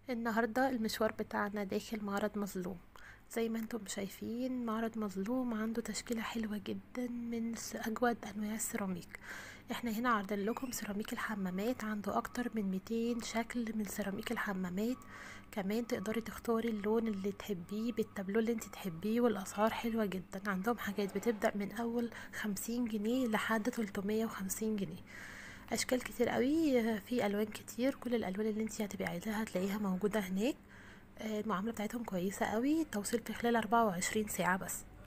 النهاردة المشوار بتاعنا داخل معرض مظلوم زي ما انتم شايفين معرض مظلوم عنده تشكيلة حلوة جدا من س- اجود انواع السيراميك احنا هنا عارضين لكم سيراميك الحمامات عنده اكتر من 200 شكل من سيراميك الحمامات كمان تقدري تختاري اللون اللي تحبيه بالتابلو اللي انت تحبيه والاسعار حلوة جدا عندهم حاجات بتبدأ من اول 50 جنيه لحد 350 جنيه اشكال كتير قوي في الوان كتير كل الالوان اللي انت هتبقي عايزاها هتلاقيها موجوده هناك آه، المعامله بتاعتهم كويسه قوي توصيل في خلال 24 ساعه بس